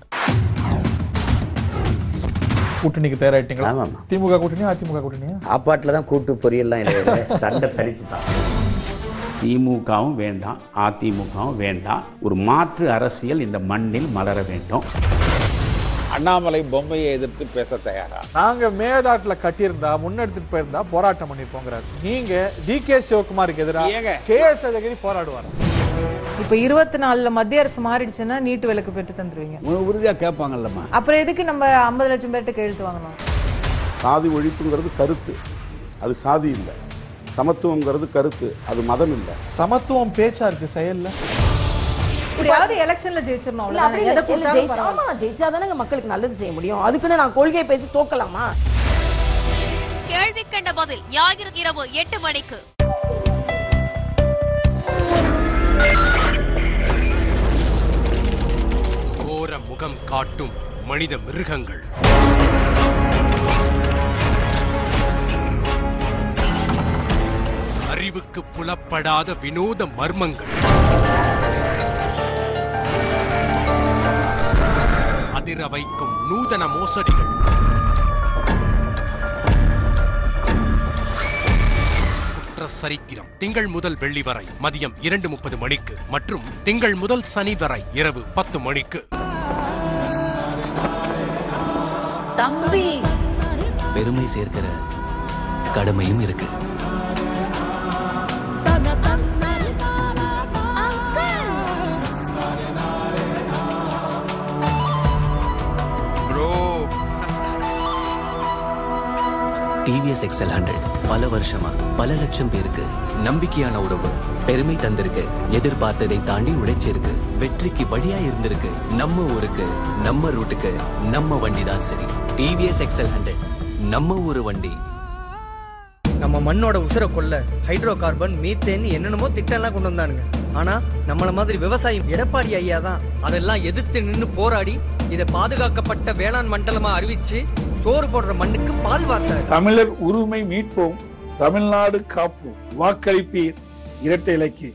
கூட்டணிக்கு தயாராயிட்டீங்களா திமுக கூட்டணியா அதிமுக கூட்டணியா சாப்பாட்டில் தான் கூட்டு பொரியல்லாம் இல்லை சண்டை தரிச்சு தான் திமுகவும் வேண்டாம் அதிமுகவும் வேண்டாம் ஒரு மாற்று அரசியல் இந்த மண்ணில் மலர வேண்டும் அண்ணாமலை பொம்மையை எதிர்த்து பேச தயாரா நாங்க மேதாட்டுல கட்டியிருந்தா முன்னெடுத்துட்டு போயிருந்தா போராட்டம் பண்ணிருப்போங்கிறாரு நீங்க டி கே சிவகுமாருக்கு எதிராக கே எஸ் அழகிரி போராடுவார் இப்ப இருபத்தி நாலுல மத்திய அரசு மாறிடுச்சுன்னா நீட்டு விலக்கு பெற்று தந்துருவீங்க உறுதியா கேட்பாங்கல்லம்மா அப்புறம் எதுக்கு நம்ம ஐம்பது லட்சம் பேர்ட்ட கையெழுத்து வாங்கணும் சாதி ஒழிப்புங்கிறது கருத்து அது சாதி இல்லை சமத்துவங்கிறது கருத்து அது மதம் இல்லை சமத்துவம் பேச்சா இருக்கு செயல்ல இப்படியாவது எலெக்ஷன்ல ஜெயிச்சிடணும் இல்ல, அப்படி அவ்வளவுதான். எதை இல்ல, கொடுத்தாலும் ஜெயிச்சா- பரவாயில்ல. ஆமா, ஜெயிச்சாதானங்க மக்களுக்கு நல்லது செய்ய முடியும் அதுக்குன்னு நான் கொள்கையை பேசி தோக்கலாமா கேள்வி கண்ட பதில் ஞாயிறு இரவு எட்டு மணிக்கு கோர முகம் காட்டும் மனித மிருகங்கள் அறிவுக்கு புலப்படாத வினோத மர்மங்கள் அதிர வைக்கும் நூதன மோசடிகள் குற்ற சரித்திரம் திங்கள் முதல் வெள்ளி வரை மதியம் இரண்டு முப்பது மணிக்கு மற்றும் திங்கள் முதல் சனி வரை இரவு பத்து மணிக்கு தம்பி பெருமை சேர்க்கிற கடமையும் இருக்கு டிவிஎஸ் எக்ஸல் ஹண்ட்ரட் பல வருஷமா பல லட்சம் பேருக்கு நம்பிக்கையான உறவு பெருமை தந்திருக்கு எதிர்பார்த்ததை தாண்டி உழைச்சிருக்கு வெற்றிக்கு வழியா இருந்திருக்கு நம்ம ஊருக்கு நம்ம ரூட்டுக்கு நம்ம வண்டி தான் சரி டிவிஎஸ் எக்ஸல் ஹண்ட்ரட் நம்ம ஊரு வண்டி நம்ம மண்ணோட உசுர கொல்ல ஹைட்ரோ கார்பன் மீத்தேன் என்னென்னமோ திட்டம்லாம் கொண்டு வந்தானுங்க ஆனா நம்மள மாதிரி விவசாயி எடப்பாடி ஐயா தான் அதெல்லாம் எதிர்த்து நின்னு போராடி இதை பாதுகாக்கப்பட்ட வேளாண் மண்டலமா அறிவிச்சு சோறு போடுற மண்ணுக்கு பால் வார்த்தாரு தமிழர் உரிமை மீட்போம் தமிழ்நாடு காப்போம் வாக்களிப்பீர் இரட்டை இலக்கிய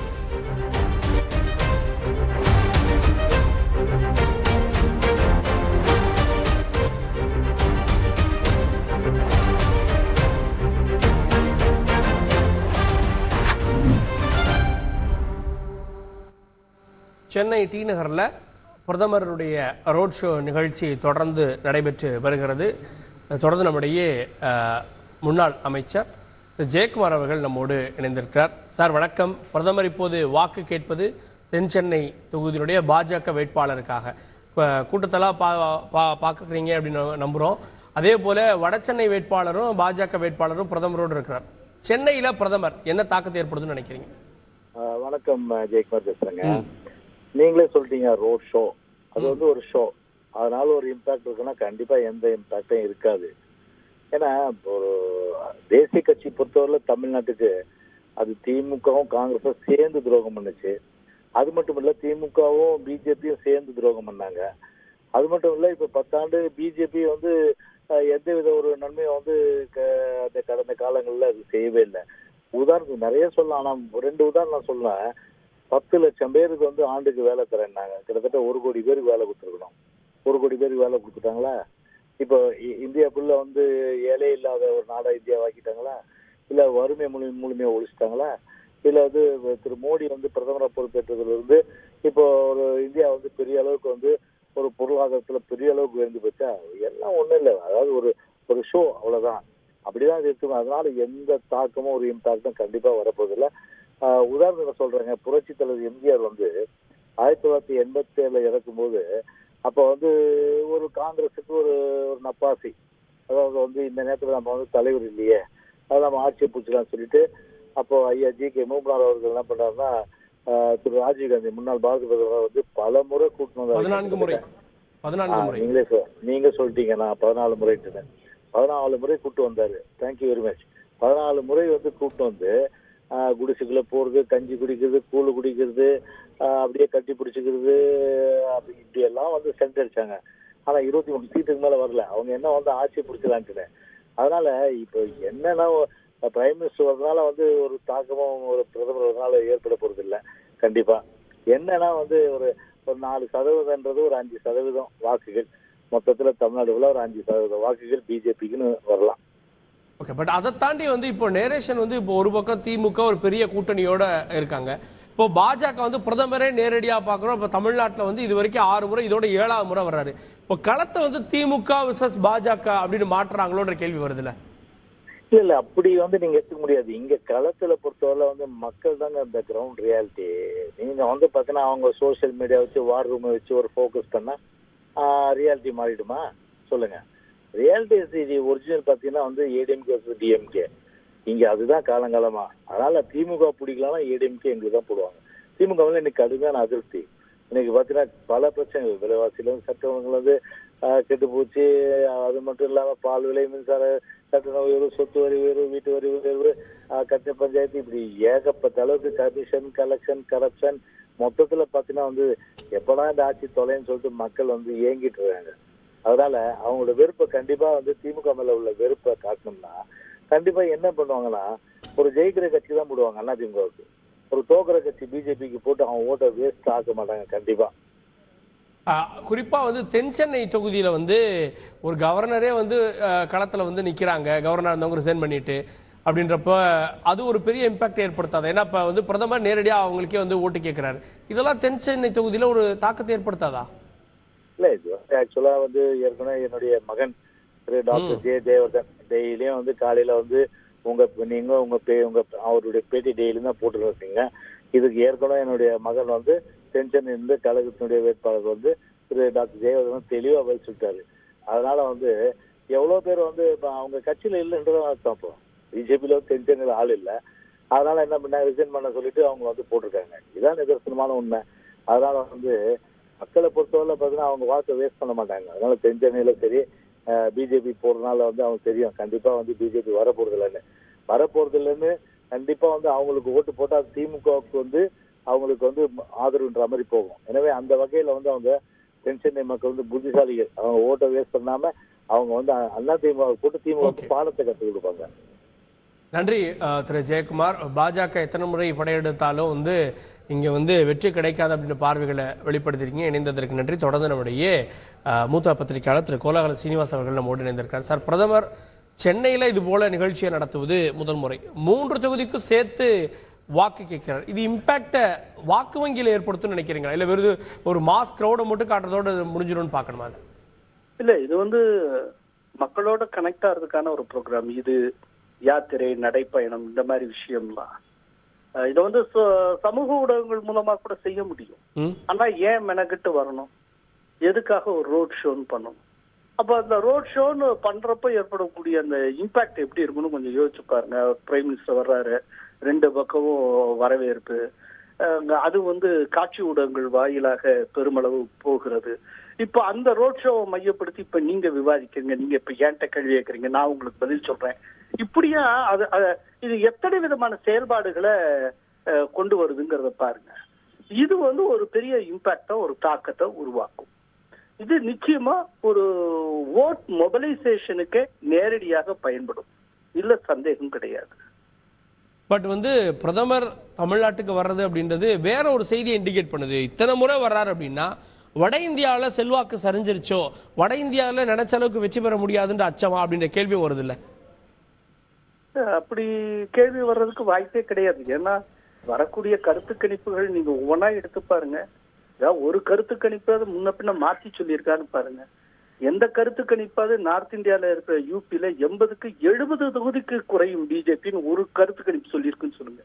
சென்னை டி நகரில் பிரதமருடைய ரோட் ஷோ நிகழ்ச்சி தொடர்ந்து நடைபெற்று வருகிறது தொடர்ந்து நம்முடைய அஹ், முன்னாள் அமைச்சர் திரு ஜெயக்குமார் அவர்கள் நம்மோடு இணைந்திருக்கிறார் சார் வணக்கம் பிரதமர் இப்போது வாக்கு கேட்பது தென் சென்னை தொகுதியினுடைய பாஜக வேட்பாளருக்காக அஹ், கூட்டத்தெல்லாம் பா பா- பார்க்குறீங்க அப்படின்னு நம்புகிறோம் அதே போல வடசென்னை வேட்பாளரும் பாஜக வேட்பாளரும் பிரதமரோடு இருக்கிறார் சென்னையில பிரதமர் என்ன தாக்கத்தை ஏற்படுதுன்னு நினைக்கிறீங்க ஆஹ் வணக்கம் அஹ் ஜெயக்குமார் பேசுறேங்க நீங்களே சொல்லிட்டீங்க ரோட் ஷோ அது வந்து ஒரு ஷோ அதனால ஒரு இம்பாக்ட் இருக்குன்னா கண்டிப்பா எந்த இம்பாக்டும் இருக்காது ஏன்னா ஒரு தேசிய கட்சி பொறுத்தவரை தமிழ்நாட்டுக்கு அது திமுகவும் காங்கிரஸும் சேர்ந்து துரோகம் பண்ணுச்சு அது மட்டும் இல்ல திமுகவும் பிஜேபியும் சேர்ந்து துரோகம் பண்ணாங்க அது மட்டும் இல்ல இப்ப பத்தாண்டு பிஜேபி வந்து அஹ், எந்த வித ஒரு நன்மையை வந்து க- அந்த கடந்த காலங்கள்ல அது செய்யவே இல்லை உதாரணத்துக்கு நிறைய சொல்லலாம் ஆனா ரெண்டு உதாரணம் நான் சொல்லுவேன் பத்து லட்சம் பேருக்கு வந்து ஆண்டுக்கு வேலை தரேன்னாங்க கிட்டத்தட்ட ஒரு கோடி பேருக்கு வேலை கொடுத்துருக்கணும் ஒரு கோடி பேருக்கு வேலை கொடுத்துட்டாங்களா இப்போ இ- இந்தியாக்குள்ள வந்து ஏழை இல்லாத ஒரு நாடா இந்தியா ஆக்கிட்டாங்களா இல்ல வறுமை முழு முழுமையா ஒழிச்சிட்டாங்களா இல்ல வந்து திரு மோடி வந்து பிரதமரா பொறுப்பேற்றதுல இருந்து இப்போ ஒரு இந்தியா வந்து பெரிய அளவுக்கு வந்து ஒரு பொருளாதாரத்துல பெரிய அளவுக்கு உயர்ந்து போச்சா எல்லாம் ஒண்ணும் இல்லை அதாவது ஒரு ஒரு ஷோ அவ்வளவுதான் அப்படிதான் இது இருக்கும் அதனால எந்த தாக்கமும் ஒரு இம்பாக்டும் கண்டிப்பா வரப்போதில்லை ஆஹ் உதாரணத்துக்கு சொல்றேங்க புரட்சி தலைவர் எம்ஜிஆர் வந்து ஆயிரத்தி தொள்ளாயிரத்தி எண்பத்தி ஏழுல இறக்கும்போது அப்ப வந்து ஒரு காங்கிரஸுக்கு ஒரு ஒரு நப்பாசி அதாவது வந்து இந்த நேரத்துல நம்ம வந்து தலைவர் இல்லையே அதை நம்ம ஆட்சியை பிடிச்சலாம் சொல்லிட்டு அப்போ ஐயா ஜி கே மூப்பனார் அவர்கள் என்ன பண்ணாருன்னா ஆஹ் திரு ராஜீவ்காந்தி முன்னாள் பாரத பிரதமர் வந்து பல முறை கூட்டணும் பதினான்கு முறை பதினான்கு முறை நீங்களே சொல் நீங்க சொல்லிட்டீங்க நான் பதினாலு முறைட்டு பதினாலு முறை கூட்டு வந்தாரு தேங்க்யூ வெரி மச் பதினாலு முறை வந்து கூட்டு வந்து ஆஹ், குடிசைக்குள்ள போறது கஞ்சி குடிக்கிறது கூழு குடிக்கிறது ஆஹ், அப்படியே கட்டி பிடிச்சிக்கிறது அப்படி இப்படி எல்லாம் வந்து சென்ட் அடிச்சாங்க ஆனா இருபத்தி மூணு சீட்டுக்கு மேல வரல அவங்க என்ன வந்து ஆட்சி பிடிச்சலான்ட்டு அதனால இப்போ என்னன்னா பிரைம் மினிஸ்டர் வரதுனால வந்து ஒரு தாக்கமும் ஒரு பிரதமர் வரதுனால ஏற்பட போறது இல்ல கண்டிப்பா என்னன்னா வந்து ஒரு ஒரு நாலு சதவீதம்ன்றது ஒரு அஞ்சு சதவீதம் வாக்குகள் மொத்தத்துல தமிழ்நாடு உள்ள ஒரு அஞ்சு சதவீதம் வாக்குகள் பிஜேபிக்குன்னு வரலாம் ஓகே பட் அதை தாண்டி வந்து இப்போ நேரேஷன் வந்து இப்போ ஒரு பக்கம் திமுக ஒரு பெரிய கூட்டணியோட இருக்காங்க இப்போ பாஜக வந்து பிரதமரே நேரடியா பாக்குறோம் இப்போ தமிழ்நாட்டுல வந்து இது வரைக்கும் ஆறு முறை இதோட ஏழாவது முறை வர்றாரு இப்போ களத்தை வந்து திமுக விசஸ் பாஜக அப்படின்னு மாற்றுறாங்களோன்ற கேள்வி வருதுல்ல இல்ல இல்ல அப்படி வந்து நீங்க எடுத்துக்க முடியாது இங்க களத்துல பொறுத்தவரை வந்து மக்கள் தாங்க இந்த கிரவுண்ட் ரியாலிட்டி நீங்க வந்து பாத்தீங்கன்னா அவங்க சோஷியல் மீடியா வச்சு வார் ரூமை வச்சு ஒரு ஃபோக்கஸ் பண்ணா ரியாலிட்டி மாறிடுமா சொல்லுங்க ரியாலிட்டி இது ஒரிஜினல் பாத்தீங்கன்னா வந்து ஏடிஎம்கே டிஎம்கே இங்க அதுதான் காலங்காலமா அதனால திமுக பிடிக்கலன்னா ஏடிஎம்கே எங்களுக்கு தான் போடுவாங்க திமுக வந்து இன்னைக்கு கடுமையான அதிருப்தி இன்னைக்கு பாத்தீங்கன்னா பல பிரச்சனைகள் விலைவாசியில இருந்து சட்ட ஒழுங்குல வந்து ஆஹ், கெட்டு போச்சு அது மட்டும் இல்லாம பால் விலை மின்சார கட்டண உயர்வு சொத்து வரி உயர்வு வீட்டு வரி உயர்வு ஆஹ், கட்ட பஞ்சாயத்து இப்படி ஏகப்பட்ட அளவுக்கு கமிஷன் கலெக்ஷன் கரப்ஷன் மொத்தத்துல பாத்தீங்கன்னா வந்து எப்படா இந்த ஆட்சி தொலைன்னு சொல்லிட்டு மக்கள் வந்து ஏங்கிட்டு இருக்காங்க அதனால அவங்களோட வெறுப்பை கண்டிப்பா வந்து திமுக மேல உள்ள வெறுப்பை காட்டணும்னா கண்டிப்பா என்ன பண்ணுவாங்கன்னா ஒரு ஜெயிக்கிற கட்சி தான் போடுவாங்க அண்ணா திமுகவுக்கு ஒரு தோக்குற கட்சி பிஜேபிக்கு போட்டு அவங்க ஓட்டை வேஸ்ட் ஆக்க மாட்டாங்க கண்டிப்பா ஆஹ் குறிப்பா வந்து தென் சென்னை தொகுதியில வந்து ஒரு கவர்னரே வந்து ஆஹ், களத்துல வந்து நிக்கிறாங்க கவர்னர் இருந்தவங்க ரிசைன் பண்ணிட்டு அப்படின்றப்ப அது ஒரு பெரிய இம்பாக்ட் ஏற்படுத்தாது ஏன்னா இப்ப வந்து பிரதமர் நேரடியா அவங்களுக்கே வந்து ஓட்டு கேட்கிறாரு இதெல்லாம் தென் சென்னை தொகுதியில ஒரு தாக்கத்தை ஏற்படுத்தாதா இல்ல இது வந்து ஆக்சுவலா வந்து ஏற்கனவே என்னுடைய மகன் திரு டாக்டர் ஜே தேவர்தன் டெய்லியும் வந்து காலையில வந்து உங்க நீங்க உங்க பே உங்க அவருடைய பேட்டி டெய்லியும் தான் போட்டுட்டு இருக்கீங்க இதுக்கு ஏற்கனவே என்னுடைய மகன் வந்து டென்ஷன் இருந்து கழகத்தினுடைய வேட்பாளர் வந்து திரு டாக்டர் ஜெயவர்தன் தெளிவா பதில் சொல்லிட்டாரு அதனால வந்து எவ்வளவு பேர் வந்து இப்ப அவங்க கட்சியில இல்லைன்றதான் அர்த்தம் இப்போ பிஜேபியில டென்ஷன்ல ஆள் இல்ல அதனால என்ன பண்ணாங்க ரிசைன் பண்ண சொல்லிட்டு அவங்க வந்து போட்டிருக்காங்க இதான் நிதர்சனமான உண்மை அதனால வந்து மக்களை பொறுத்தவரை பார்த்தீங்கன்னா அவங்க வாக்கை வேஸ்ட் பண்ண மாட்டாங்க அதனால தென்சென்னையில சரி பிஜேபி போறதுனால வந்து அவங்க தெரியும் கண்டிப்பா வந்து பிஜேபி வர போறது இல்லைன்னு வர போறது இல்லைன்னு கண்டிப்பா வந்து அவங்களுக்கு ஓட்டு போட்டா திமுகவுக்கு வந்து அவங்களுக்கு வந்து ஆதரவுன்ற மாதிரி போகும் எனவே அந்த வகையில வந்து அவங்க தென்சென்னை மக்கள் வந்து புத்திசாலிகள் அவங்க ஓட்டை வேஸ்ட் பண்ணாம அவங்க வந்து அண்ணா திமுக போட்டு திமுக பாடத்தை கற்றுக் கொடுப்பாங்க நன்றி அஹ், திரு ஜெயக்குமார் பாஜக எத்தனை முறை படையெடுத்தாலும் வந்து இங்க வந்து வெற்றி கிடைக்காது அப்படின்ற பார்வைகளை வெளிப்படுத்திருக்கீங்க இணைந்ததற்கு நன்றி தொடர்ந்து நம்முடைய அஹ், மூத்த பத்திரிகையாளர் திரு கோலாகல சீனிவாஸ் அவர்கள் நம்மோடு இணைந்திருக்கார் சார் பிரதமர் சென்னையில இது போல நிகழ்ச்சியை நடத்துவது முதல் முறை மூன்று தொகுதிக்கும் சேர்த்து வாக்கு கேட்கிறார் இது இம்பாக்ட வாக்கு வங்கியில ஏற்படுத்தும் நினைக்கிறீங்களா இல்ல வெறும் ஒரு மாஸ் கிரௌட மட்டும் காட்டுறதோட முடிஞ்சிடும்னு பார்க்கணுமா அது இல்ல இது வந்து மக்களோட கனெக்ட் ஆகிறதுக்கான ஒரு ப்ரோக்ராம் இது யாத்திரை நடைப்பயணம் இந்த மாதிரி விஷயம்லாம் அஹ் இதை வந்து ச- சமூக ஊடகங்கள் மூலமா கூட செய்ய முடியும் ம். ஆனா ஏன் மெனக்கிட்டு வரணும் எதுக்காக ஒரு ரோட் ஷோன்னு பண்ணணும் அப்ப அந்த ரோட் ஷோன்னு பண்றப்ப ஏற்படக்கூடிய அந்த இம்பாக்ட் எப்படி இருக்கும்னு கொஞ்சம் யோசிச்சு பாருங்க பிரைம் மினிஸ்டர் வர்றாரு ரெண்டு பக்கமும் வரவேற்பு அஹ் அது வந்து காட்சி ஊடகங்கள் வாயிலாக பெருமளவு போகிறது இப்ப அந்த ரோட் ஷோவை மையப்படுத்தி இப்ப நீங்க விவாதிக்கிறீங்க நீங்க இப்ப என்கிட்ட கேள்வி கேட்கறீங்க நான் உங்களுக்கு பதில் சொல்றேன் இப்படியா அது அது- இது எத்தனை விதமான செயல்பாடுகளை அஹ், கொண்டு வருதுங்கிறத பாருங்க இது வந்து ஒரு பெரிய இம்பாக்டா ஒரு தாக்கத்தை உருவாக்கும் இது நிச்சயமா ஒரு ஓட் மொபைலைசேஷனுக்கு நேரடியாக பயன்படும் இல்ல சந்தேகம் கிடையாது பட் வந்து பிரதமர் தமிழ்நாட்டுக்கு வர்றது அப்படின்றது வேற ஒரு செய்தியை இண்டிகேட் பண்ணுது இத்தனை முறை வர்றாரு அப்படின்னா வட இந்தியாவில் செல்வாக்கு சரிஞ்சிருச்சோ வட இந்தியாவில் நினைச்ச அளவுக்கு வெற்றி பெற முடியாதுன்ற அச்சமா அப்படின்ற கேள்வியும் வருது இல்ல அப்படி கேள்வி வர்றதுக்கு வாய்ப்பே கிடையாது ஏன்னா வரக்கூடிய கருத்து கணிப்புகள் நீங்க ஒவ்வொன்றா எடுத்து பாருங்க ஏதாவது ஒரு கருத்து கணிப்பாவது முன்ன பின்ன மாத்தி சொல்லியிருக்கான்னு பாருங்க எந்த கருத்து கணிப்பாவது நார்த் இந்தியால இருக்கிற யூபில எண்பதுக்கு எழுபது தொகுதிக்கு குறையும் பிஜேபின்னு ஒரு கருத்து கணிப்பு சொல்லியிருக்குன்னு சொல்லுங்க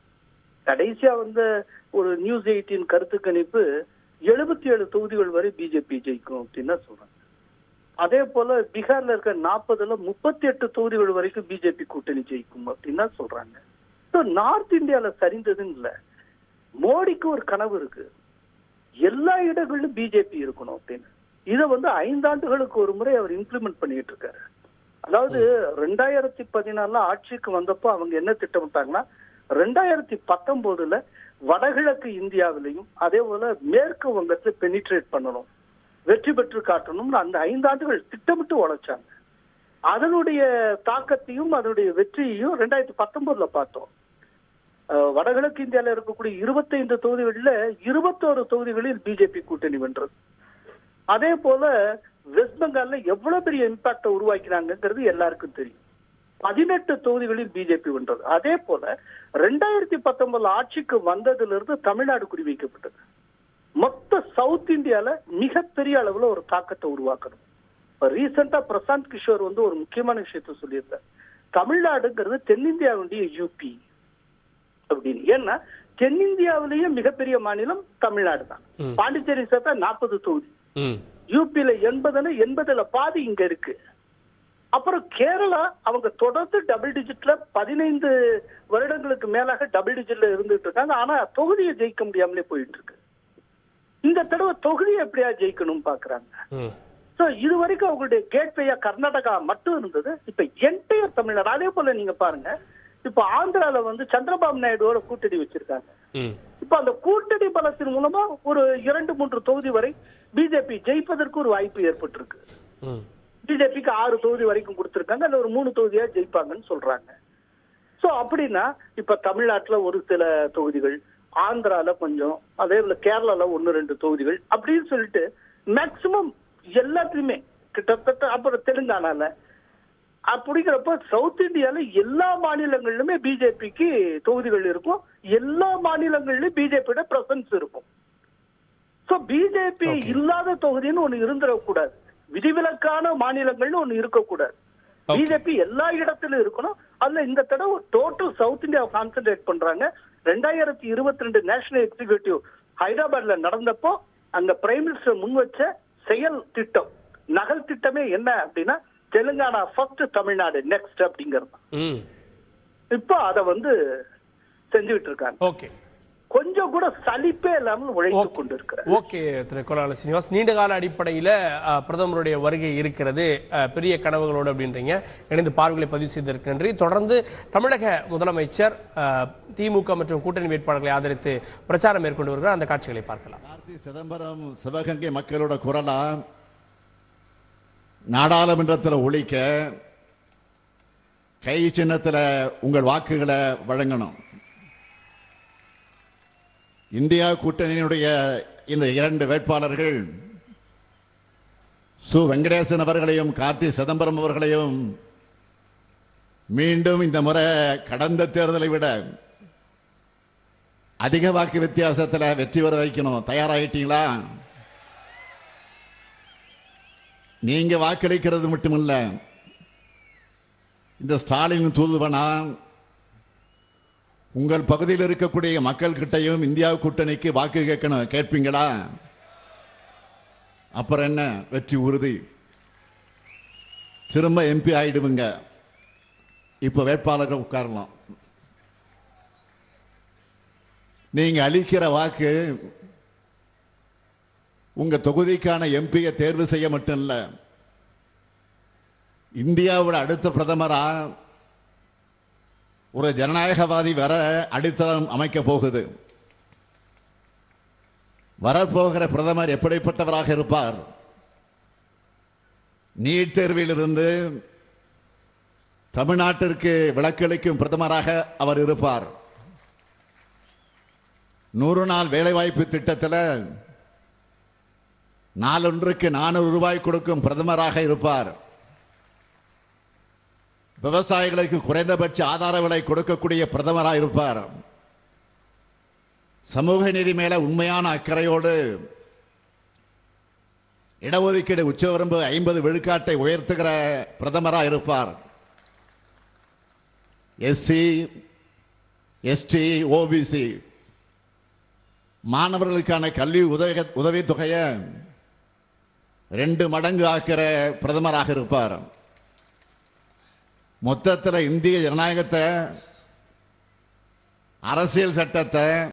கடைசியா வந்த ஒரு நியூஸ் எயிட்டின் கருத்து கணிப்பு எழுபத்தி ஏழு தொகுதிகள் வரை பிஜேபி ஜெயிக்கும் அப்படின்னு தான் சொல்றாங்க அதே போல பீகார்ல இருக்க நாற்பதுல முப்பத்தி எட்டு தொகுதிகள் வரைக்கும் பிஜேபி கூட்டணி ஜெயிக்கும் அப்படின்னு தான் சொல்றாங்க So, நார்த் இந்தியால சரிந்ததுன்னு இல்ல மோடிக்கு ஒரு கனவு இருக்கு எல்லா இடங்களிலும் பிஜேபி இருக்கணும் அப்படின்னு இதை வந்து ஐந்தாண்டுகளுக்கு ஒரு முறை அவர் இம்ப்ளிமெண்ட் பண்ணிட்டு இருக்காரு அதாவது ரெண்டாயிரத்தி பதினாலுல ஆட்சிக்கு வந்தப்போ அவங்க என்ன திட்டமிட்டாங்கன்னா ரெண்டாயிரத்தி பத்தொன்பதுல வடகிழக்கு இந்தியாவிலையும் அதே போல மேற்கு வங்கத்துல பெனிட்ரேட் பண்ணணும் வெற்றி பெற்று காட்டணும்னு அந்த ஐந்தாண்டுகள் திட்டமிட்டு உழைச்சாங்க அதனுடைய தாக்கத்தையும் அதனுடைய வெற்றியையும் ரெண்டாயிரத்தி பத்தொன்பதுல பார்த்தோம் அஹ் வடகிழக்கு இந்தியால இருக்கக்கூடிய இருபத்தைந்து தொகுதிகளில் இருபத்தோரு தொகுதிகளில் பிஜேபி கூட்டணி வென்றது அதே போல வெஸ்ட் பெங்கால்ல எவ்வளவு பெரிய இம்பாக்ட உருவாக்கினாங்கிறது எல்லாருக்கும் தெரியும் பதினெட்டு தொகுதிகளில் பிஜேபி வென்றது அதே போல ரெண்டாயிரத்தி பத்தொன்பதுல ஆட்சிக்கு வந்ததுல இருந்து தமிழ்நாடு குறிவைக்கப்பட்டது மொத்த சவுத் இந்தியால மிகப்பெரிய அளவுல ஒரு தாக்கத்தை உருவாக்கணும் இப்ப ரீசெண்டா பிரசாந்த் கிஷோர் வந்து ஒரு முக்கியமான விஷயத்த சொல்லியிருந்தார் தமிழ்நாடுங்கிறது தென்னிந்தியாவுடைய யூபி அப்படின்னு ஏன்னா தென்னிந்தியாவிலேயே மிகப்பெரிய மாநிலம் தமிழ்நாடு தான் பாண்டிச்சேரி சேர்த்தா நாற்பது தொகுதி யூபியில எண்பதுன்னு எண்பதுல பாதி இங்க இருக்கு அப்புறம் கேரளா அவங்க தொடர்ந்து டபுள் டிஜிட்ல பதினைந்து வருடங்களுக்கு மேலாக டபுள் டிஜிட்ல இருந்துட்டு இருக்காங்க ஆனா தொகுதியை ஜெயிக்க முடியாமலே போயிட்டு இருக்கு இந்த தடவை தொகுதியை எப்படியா ஜெயிக்கணும் பாக்குறாங்க சோ இது வரைக்கும் அவங்களுடைய கேட்வேயா கர்நாடகா மட்டும் இருந்தது இப்ப என்டையர் தமிழ்நாடு அதே போல நீங்க பாருங்க இப்ப ஆந்திரால வந்து சந்திரபாபு நாயுடுவோட கூட்டணி வச்சிருக்காங்க இப்ப அந்த கூட்டணி பலத்தின் மூலமா ஒரு இரண்டு மூன்று தொகுதி வரை பிஜேபி ஜெயிப்பதற்கு ஒரு வாய்ப்பு ஏற்பட்டிருக்கு பிஜேபிக்கு ஆறு தொகுதி வரைக்கும் கொடுத்திருக்காங்க அதுல ஒரு மூணு தொகுதியா ஜெயிப்பாங்கன்னு சொல்றாங்க சோ அப்படின்னா இப்ப தமிழ்நாட்டுல ஒரு சில தொகுதிகள் ஆந்திரால கொஞ்சம் அதே போல கேரளால ஒன்னு ரெண்டு தொகுதிகள் அப்படின்னு சொல்லிட்டு மேக்சிமம் எல்லாத்துலயுமே கிட்டத்தட்ட அப்புறம் தெலுங்கானால அப்படிங்கிறப்ப சவுத் இந்தியால எல்லா மாநிலங்களிலுமே பிஜேபிக்கு தொகுதிகள் இருக்கும் எல்லா மாநிலங்களிலும் பிஜேபியோட பிரசன்ஸ் இருக்கும் சோ பிஜேபி இல்லாத தொகுதின்னு ஒண்ணு இருந்துடக்கூடாது விதிவிலக்கான மாநிலங்கள்னு ஒண்ணு இருக்கக்கூடாது பிஜேபி எல்லா இடத்திலும் இருக்கணும் அதுல இந்த தடவை டோட்டல் சவுத் இந்தியா கான்சென்ட்ரேட் பண்றாங்க ரெண்டாயிரத்தி இருபத்தி ரெண்டு நேஷனல் எக்ஸிகியூட்டிவ் ஹைதராபாத்ல நடந்தப்போ அங்க பிரைம் மினிஸ்டர் முன் வச்ச செயல் திட்டம் நகல் திட்டமே என்ன அப்படின்னா தெலுங்கானா ஃபர்ஸ்ட் தமிழ்நாடு நெக்ஸ்ட் அப்படிங்கிறது இப்போ அதை வந்து செஞ்சுக்கிட்டு இருக்காங்க ஓகே கொஞ்சம் கூட சலிப்பே இல்லாமல் உழைத்து கொண்டு இருக்கிறார் ஓகே திரு கொலால சீனிவாஸ் நீண்ட கால அடிப்படையில அஹ், பிரதமருடைய வருகை இருக்கிறது அஹ், பெரிய கனவுகளோடு அப்படின்றீங்க இணைந்து பார்வைகளை பதிவு செய்திருக்க நன்றி தொடர்ந்து தமிழக முதலமைச்சர் அஹ், திமுக மற்றும் கூட்டணி வேட்பாளர்களை ஆதரித்து பிரச்சாரம் மேற்கொண்டு வருகிறார் அந்த காட்சிகளை பார்க்கலாம் கார்த்தி சிதம்பரம் சிவகங்கை மக்களோட குரலா நாடாளுமன்றத்தில் ஒழிக்க கை சின்னத்துல உங்கள் வாக்குகளை வழங்கணும் இந்தியா கூட்டணியினுடைய இந்த இரண்டு வேட்பாளர்கள் சு வெங்கடேசன் அவர்களையும் கார்த்தி சிதம்பரம் அவர்களையும் மீண்டும் இந்த முறை கடந்த தேர்தலை விட அதிக வாக்கு வித்தியாசத்துல வெற்றி பெற வைக்கணும் தயாராகிட்டீங்களா நீங்க வாக்களிக்கிறது மட்டுமில்ல இந்த ஸ்டாலின் தூதுவனா உங்கள் பகுதியில் இருக்கக்கூடிய மக்கள் கிட்டையும் இந்தியா கூட்டணிக்கு வாக்கு கேட்கணும் கேட்பீங்களா அப்புறம் என்ன வெற்றி உறுதி திரும்ப எம்பி ஆயிடுவீங்க இப்ப வேட்பாளர்கள் உட்காரலாம் நீங்க அளிக்கிற வாக்கு உங்க தொகுதிக்கான எம்பியை தேர்வு செய்ய மட்டும் இல்ல இந்தியாவோட அடுத்த பிரதமரா ஒரு ஜனநாயகவாதி வர அடித்தளம் அமைக்க போகுது வரப்போகிற பிரதமர் எப்படிப்பட்டவராக இருப்பார் நீட் தேர்விலிருந்து தமிழ்நாட்டிற்கு விளக்களிக்கும் பிரதமராக அவர் இருப்பார் நூறு நாள் வேலைவாய்ப்பு திட்டத்தில் நாளொன்றுக்கு நானூறு ரூபாய் கொடுக்கும் பிரதமராக இருப்பார் விவசாயிகளுக்கு குறைந்தபட்ச ஆதார விலை கொடுக்கக்கூடிய பிரதமராக இருப்பார் சமூக நீதி மேல உண்மையான அக்கறையோடு இடஒதுக்கீடு உச்சவரம்பு ஐம்பது விழுக்காட்டை உயர்த்துகிற பிரதமராக இருப்பார் எஸ்சி எஸ்டி ஓபிசி மாணவர்களுக்கான கல்வி உதவி உதவித்தொகையை ரெண்டு மடங்கு ஆக்கிற பிரதமராக இருப்பார் மொத்தத்தில் இந்திய ஜனநாயகத்தை அரசியல் சட்டத்தை